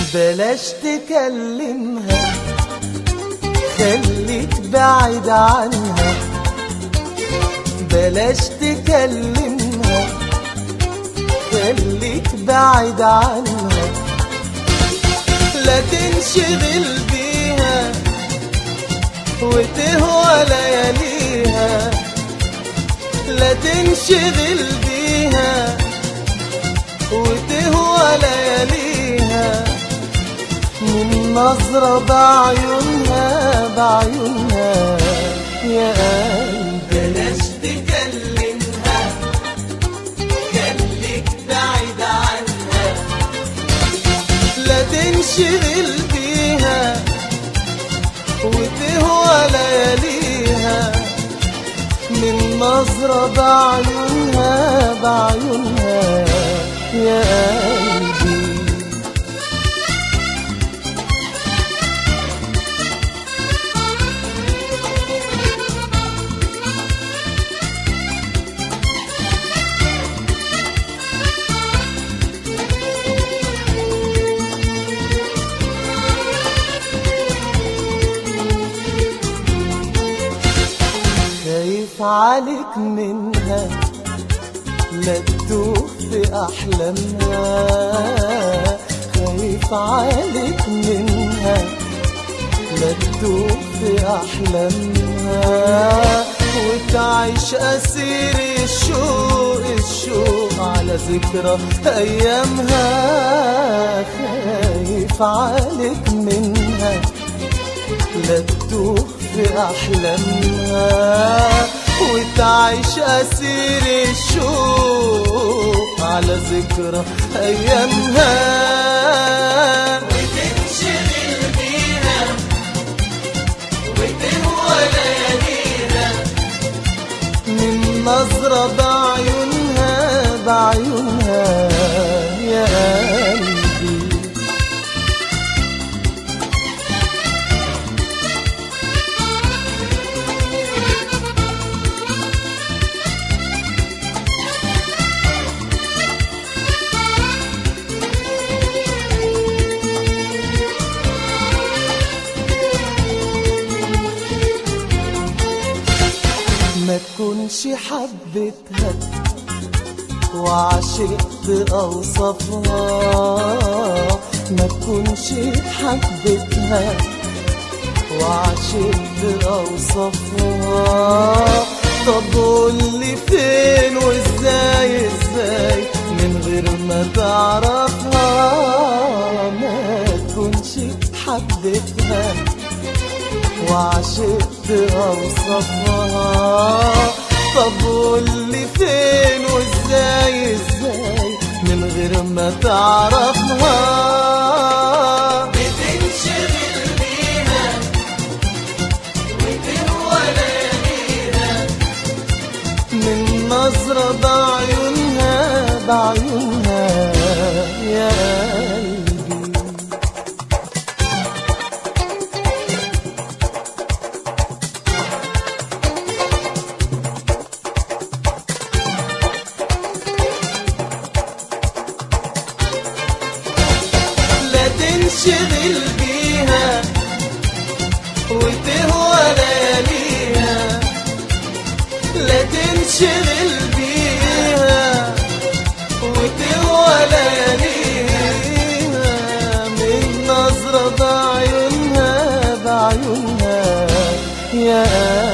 بلاش تكلمها خليك بعيد عنها بلاش تكلمها خليك بعيد عنها لا تنشغل بيها وتهوى لياليها لا تنشغل بيها وتهوى لياليها من نظرة بعيونها بعيونها يا قلبي بلاش تكلمها خليك بعيد عنها لا تنشغل بيها وتهوى لياليها من نظرة بعيونها بعيونها يا قلبي خايف عليك منها لا تدوخ في أحلامها خايف عليك منها لا تدوخ في أحلامها وتعيش أسير الشوق الشوق على ذكرى أيامها خايف عليك منها لا تدوخ في أحلامها وتعيش أسير الشوق على ذكرى أيامها وتنشغل بيها وتهوى لياليها من نظرة بعيونها بعيونها يا قلبي ما تكونش حبتها وعشقت اوصافها ما تكونش حبتها وعشقت اوصافها طب قولي فين وازاي ازاي من غير ما تعرفها ما تكونش حبتها وعشقت اوصافها طب قولي فين وازاي ازاي من غير ما تعرفها بتنشغل بيها وتهوى لياليها من نظرة بعيونها بعيونها يا قلبي لا تنشغل بيها وتهوى لياليها لا تنشغل بيها وتهوى لياليها من نظرة بعيونها بعيونها يا